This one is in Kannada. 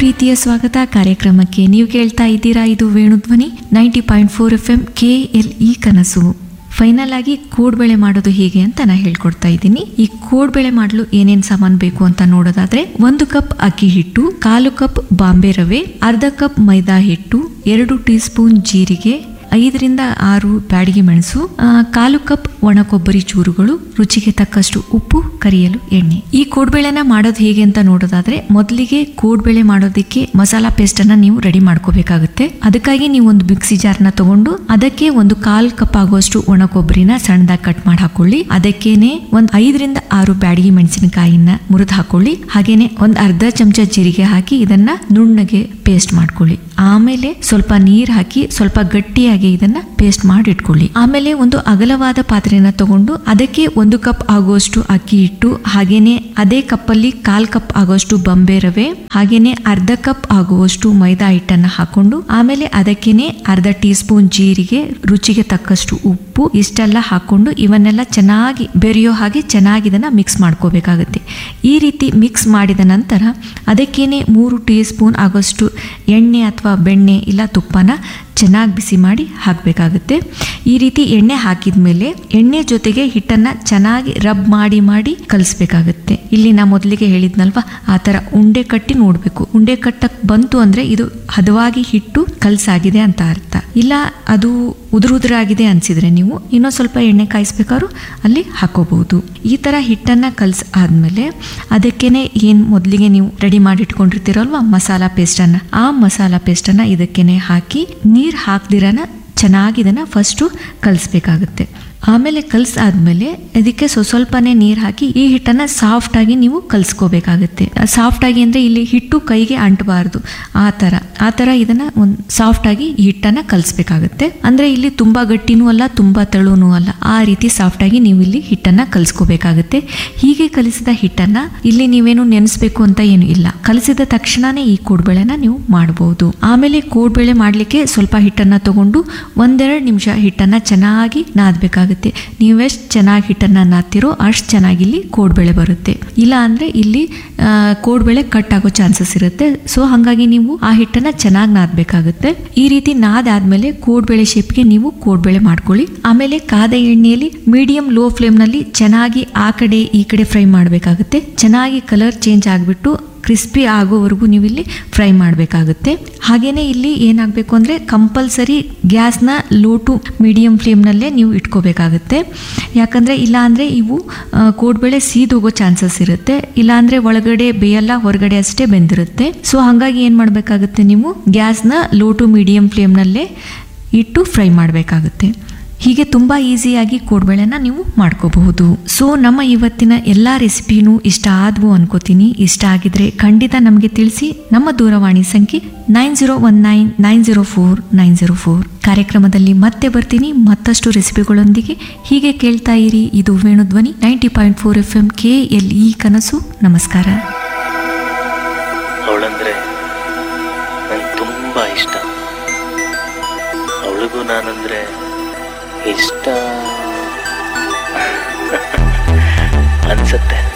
ಪ್ರೀತಿಯ ಸ್ವಾಗತ ಕಾರ್ಯಕ್ರಮಕ್ಕೆ ನೀವು ಕೇಳ್ತಾ ಇದ್ದೀರಾ ಇದು Venudhwani ninety point four F M K L E ಕನಸು ಫೈನಲ್ ಆಗಿ ಕೋಡ್ಬೆಳೆ ಮಾಡೋದು ಹೇಗೆ ಅಂತ ನಾ ಹೇಳ್ಕೊಡ್ತಾ ಇದ್ದೀನಿ ಈ ಕೋಡ್ಬೆಳೆ ಮಾಡಲು ಏನೇನ್ ಸಾಮಾನು ಬೇಕು ಅಂತ ನೋಡೋದಾದ್ರೆ ಒಂದು ಕಪ್ ಅಕ್ಕಿ ಹಿಟ್ಟು ಕಾಲು ಕಪ್ ಬಾಂಬೆ ರವೆ ಅರ್ಧ ಕಪ್ ಮೈದಾ ಹಿಟ್ಟು ಎರಡು ಟೀ ಸ್ಪೂನ್ ಜೀರಿಗೆ ಐದರಿಂದ ಆರು ಬ್ಯಾಡಿಗೆ ಮೆಣಸು ಆ, ಕಾಲು ಕಪ್ ಒಣ ಕೊಬ್ಬರಿ ಚೂರುಗಳು ರುಚಿಗೆ ತಕ್ಕಷ್ಟು ಉಪ್ಪು ಕರಿಯಲು ಎಣ್ಣೆ ಈ ಕೋಡ್ಬೇಳೆನ ಮಾಡೋದು ಹೇಗೆ ಅಂತ ನೋಡೋದಾದ್ರೆ ಮೊದಲಿಗೆ ಕೋಡ್ಬೇಳೆ ಮಾಡೋದಕ್ಕೆ ಮಸಾಲಾ ಪೇಸ್ಟ್ ಅನ್ನ ನೀವು ರೆಡಿ ಮಾಡ್ಕೋಬೇಕಾಗುತ್ತೆ ಅದಕ್ಕಾಗಿ ನೀವು ಒಂದು ಮಿಕ್ಸಿ ಜಾರ್ನ ತಗೊಂಡು ಅದಕ್ಕೆ ಒಂದು ಕಾಲ್ ಕಪ್ ಆಗುವಷ್ಟು ಒಣ ಕೊಬ್ಬರಿನ ಸಣ್ಣದಾಗಿ ಕಟ್ ಮಾಡಿ ಹಾಕೊಳ್ಳಿ ಅದಕ್ಕೇನೆ ಒಂದ್ ಐದರಿಂದ ಆರು ಬ್ಯಾಡಿಗೆ ಮೆಣಸಿನಕಾಯಿನ ಮುರಿದು ಹಾಕೊಳ್ಳಿ ಹಾಗೇನೆ ಒಂದ್ ಅರ್ಧ ಚಮಚ ಜೀರಿಗೆ ಹಾಕಿ ಇದನ್ನ ನುಣ್ಣಗೆ ಪೇಸ್ಟ್ ಮಾಡ್ಕೊಳ್ಳಿ ಆಮೇಲೆ ಸ್ವಲ್ಪ ನೀರ್ ಹಾಕಿ ಸ್ವಲ್ಪ ಗಟ್ಟಿಯಾಗಿ ಇದನ್ನ ಪೇಸ್ಟ್ ಮಾಡಿ ಇಟ್ಕೊಳ್ಳಿ ಆಮೇಲೆ ಒಂದು ಅಗಲವಾದ ಪಾತ್ರೆನ ತಗೊಂಡು ಅದಕ್ಕೆ ಒಂದು ಕಪ್ ಆಗುವಷ್ಟು ಅಕ್ಕಿ ಹಿಟ್ಟು ಹಾಗೇನೆ ಅದೇ ಕಪ್ಪಲ್ಲಿ ಕಾಲ್ ಕಪ್ ಆಗುವಷ್ಟು ಬಂಬೆ ರವೆ ಹಾಗೇನೆ ಅರ್ಧ ಕಪ್ ಆಗುವಷ್ಟು ಮೈದಾ ಹಿಟ್ಟನ್ನ ಹಾಕೊಂಡು ಆಮೇಲೆ ಅದಕ್ಕೇನೆ ಅರ್ಧ ಟೀ ಸ್ಪೂನ್ ಜೀರಿಗೆ ರುಚಿಗೆ ತಕ್ಕಷ್ಟು ಉಪ್ಪು ಇಷ್ಟೆಲ್ಲ ಹಾಕೊಂಡು ಇವನ್ನೆಲ್ಲ ಚೆನ್ನಾಗಿ ಬೆರೆಯೋ ಹಾಗೆ ಚೆನ್ನಾಗಿ ಇದನ್ನ ಮಿಕ್ಸ್ ಮಾಡ್ಕೋಬೇಕಾಗುತ್ತೆ ಈ ರೀತಿ ಮಿಕ್ಸ್ ಮಾಡಿದ ನಂತರ ಅದಕ್ಕೇನೆ ಮೂರು ಟೀ ಸ್ಪೂನ್ ಆಗೋಷ್ಟು ಎಣ್ಣೆ ಅಥವಾ ಬೆಣ್ಣೆ ಇಲ್ಲ ತುಪ್ಪನ ಚೆನ್ನಾಗಿ ಬಿಸಿ ಮಾಡಿ ಹಾಕಬೇಕಾಗುತ್ತೆ ಈ ರೀತಿ ಎಣ್ಣೆ ಹಾಕಿದ ಮೇಲೆ ಎಣ್ಣೆ ಜೊತೆಗೆ ಹಿಟ್ಟನ್ನ ಚೆನ್ನಾಗಿ ರಬ್ ಮಾಡಿ ಮಾಡಿ ಕಲಿಸ್ಬೇಕಾಗುತ್ತೆ ಇಲ್ಲಿ ನಾ ಮೊದಲಿಗೆ ಹೇಳಿದ್ನಲ್ವಾ ಆ ಥರ ಉಂಡೆ ಕಟ್ಟಿ ನೋಡಬೇಕು ಉಂಡೆ ಕಟ್ಟಕ್ ಬಂತು ಅಂದ್ರೆ ಇದು ಹದವಾಗಿ ಹಿಟ್ಟು ಕಲ್ಸಾಗಿದೆ ಅಂತ ಅರ್ಥ ಇಲ್ಲ ಅದು ಉದುರುದುರಾಗಿದೆ ಅನ್ಸಿದ್ರೆ ನೀವು ಇನ್ನೊಂದು ಸ್ವಲ್ಪ ಎಣ್ಣೆ ಕಾಯಿಸ್ಬೇಕಾದ್ರೂ ಅಲ್ಲಿ ಹಾಕೋಬಹುದು ಈ ತರ ಹಿಟ್ಟನ್ನ ಕಲ್ಸ್ ಆದ್ಮೇಲೆ ಅದಕ್ಕೇನೆ ಏನ್ ಮೊದಲಿಗೆ ನೀವು ರೆಡಿ ಮಾಡಿ ಇಟ್ಕೊಂಡಿರ್ತೀರಲ್ವಾ ಮಸಾಲಾ ಪೇಸ್ಟನ್ನ ಆ ಮಸಾಲಾ ಪೇಸ್ಟನ್ನ ಇದಕ್ಕೇನೆ ಹಾಕಿ ನೀರ್ ಹಾಕ್ದಿರನ ಚೆನ್ನಾಗಿ ಇದನ್ನ ಫಸ್ಟು ಕಲಿಸ್ಬೇಕಾಗುತ್ತೆ ಆಮೇಲೆ ಕಲ್ಸ್ ಆದ್ಮೇಲೆ ಇದಕ್ಕೆ ಸ್ವ ಸ್ವಲ್ಪನೇ ನೀರು ಹಾಕಿ ಈ ಹಿಟ್ಟನ್ನ ಸಾಫ್ಟ್ ಆಗಿ ನೀವು ಕಲ್ಸ್ಕೋಬೇಕಾಗುತ್ತೆ ಸಾಫ್ಟ್ ಆಗಿ ಅಂದ್ರೆ ಇಲ್ಲಿ ಹಿಟ್ಟು ಕೈಗೆ ಅಂಟಬಾರ್ದು ಆ ತರ ಆ ತರ ಇದನ್ನ ಒಂದು ಸಾಫ್ಟ್ ಆಗಿ ಈ ಹಿಟ್ಟನ್ನ ಕಲಿಸ್ಬೇಕಾಗುತ್ತೆ ಅಂದ್ರೆ ಇಲ್ಲಿ ತುಂಬಾ ಗಟ್ಟಿನೂ ಅಲ್ಲ ತುಂಬಾ ತೆಳುನೂ ಅಲ್ಲ ಆ ರೀತಿ ಸಾಫ್ಟ್ ಆಗಿ ನೀವು ಇಲ್ಲಿ ಹಿಟ್ಟನ್ನ ಕಲಿಸ್ಕೋಬೇಕಾಗುತ್ತೆ ಹೀಗೆ ಕಲಿಸಿದ ಹಿಟ್ಟನ್ನ ಇಲ್ಲಿ ನೀವೇನು ನೆನೆಸ್ಬೇಕು ಅಂತ ಏನು ಇಲ್ಲ ಕಲಿಸಿದ ತಕ್ಷಣನೇ ಈ ಕೋಡ್ಬೇಳೆನ ನೀವು ಮಾಡಬಹುದು ಆಮೇಲೆ ಕೋಡ್ಬೇಳೆ ಮಾಡ್ಲಿಕ್ಕೆ ಸ್ವಲ್ಪ ಹಿಟ್ಟನ್ನ ತಗೊಂಡು ಒಂದೆರಡು ನಿಮಿಷ ಹಿಟ್ಟನ್ನ ಚೆನ್ನಾಗಿ ನಾದಬೇಕಾಗುತ್ತೆ ನೀವೆಷ್ಟು ಚೆನ್ನಾಗಿ ಹಿಟ್ಟನ್ನ ನಾದ್ತಿರೋ ಅಷ್ಟು ಚೆನ್ನಾಗಿ ಇಲ್ಲಿ ಕೋಡ್ಬೇಳೆ ಬರುತ್ತೆ ಇಲ್ಲ ಅಂದ್ರೆ ಇಲ್ಲಿ ಆ, ಕೋಡ್ಬೇಳೆ ಕಟ್ ಆಗೋ ಚಾನ್ಸಸ್ ಇರುತ್ತೆ ಸೊ ಹಾಗಾಗಿ ನೀವು ಆ ಹಿಟ್ಟನ್ನ ಚೆನ್ನಾಗಿ ನಾದಬೇಕಾಗುತ್ತೆ ಈ ರೀತಿ ನಾದಾದ್ಮೇಲೆ ಕೋಡ್ಬೇಳೆ ಶೇಪ್ಗೆ ನೀವು ಕೋಡ್ಬೇಳೆ ಮಾಡ್ಕೊಳ್ಳಿ ಆಮೇಲೆ ಕಾದ ಎಣ್ಣೆಯಲ್ಲಿ ಮೀಡಿಯಂ ಲೋ ಫ್ಲೇಮ್ ನಲ್ಲಿ ಚೆನ್ನಾಗಿ ಆ ಕಡೆ ಈ ಕಡೆ ಫ್ರೈ ಮಾಡಬೇಕಾಗುತ್ತೆ ಚೆನ್ನಾಗಿ ಕಲರ್ ಚೇಂಜ್ ಆಗಿಬಿಟ್ಟು ಕ್ರಿಸ್ಪಿ ಆಗೋವರೆಗೂ ನೀವು ಇಲ್ಲಿ ಫ್ರೈ ಮಾಡಬೇಕಾಗುತ್ತೆ ಹಾಗೇನೆ ಇಲ್ಲಿ ಏನಾಗಬೇಕು ಅಂದರೆ ಕಂಪಲ್ಸರಿ ಗ್ಯಾಸ್ನ ಲೋ ಟು ಮೀಡಿಯಂ ಫ್ಲೇಮ್ನಲ್ಲೇ ನೀವು ಇಟ್ಕೋಬೇಕಾಗುತ್ತೆ ಯಾಕಂದರೆ ಇಲ್ಲ ಅಂದರೆ ಇವು ಆ, ಕೋಡ್ಬೇಳೆ ಸೀದೋಗೋ ಚಾನ್ಸಸ್ ಇರುತ್ತೆ ಇಲ್ಲ ಅಂದರೆ ಒಳಗಡೆ ಬೇಯಲ್ಲ ಹೊರಗಡೆ ಅಷ್ಟೇ ಬೆಂದಿರುತ್ತೆ ಸೊ ಹಾಗಾಗಿ ಏನು ಮಾಡಬೇಕಾಗುತ್ತೆ ನೀವು ಗ್ಯಾಸ್ನ ಲೋ ಟು ಮೀಡಿಯಂ ಫ್ಲೇಮ್ನಲ್ಲೇ ಇಟ್ಟು ಫ್ರೈ ಮಾಡಬೇಕಾಗುತ್ತೆ ಹೀಗೆ ತುಂಬ ಈಸಿಯಾಗಿ ಕೋಡ್ಬೇಳೆನ ನೀವು ಮಾಡ್ಕೋಬಹುದು ಸೊ ನಮ್ಮ ಇವತ್ತಿನ ಎಲ್ಲ ರೆಸಿಪಿನೂ ಇಷ್ಟ ಆದ್ವು ಅನ್ಕೋತೀನಿ ಇಷ್ಟ ಆಗಿದ್ರೆ ಖಂಡಿತ ನಮಗೆ ತಿಳಿಸಿ ನಮ್ಮ ದೂರವಾಣಿ ಸಂಖ್ಯೆ nine zero one nine nine zero four nine zero four ಕಾರ್ಯಕ್ರಮದಲ್ಲಿ ಮತ್ತೆ ಬರ್ತೀನಿ ಮತ್ತಷ್ಟು ರೆಸಿಪಿಗಳೊಂದಿಗೆ ಹೀಗೆ ಕೇಳ್ತಾ ಇರಿ ಇದು Venudhwani ninety point four F M K L E ಕನಸು ನಮಸ್ಕಾರ ಅವಳಂದ್ರೆ ನಂಗೆ ತುಂಬ ಇಷ್ಟ ಅವಳಿಗೂ ನಾನಂದ್ರೆ ಇಷ್ಟ ಅನ್ಸತ್ತೆ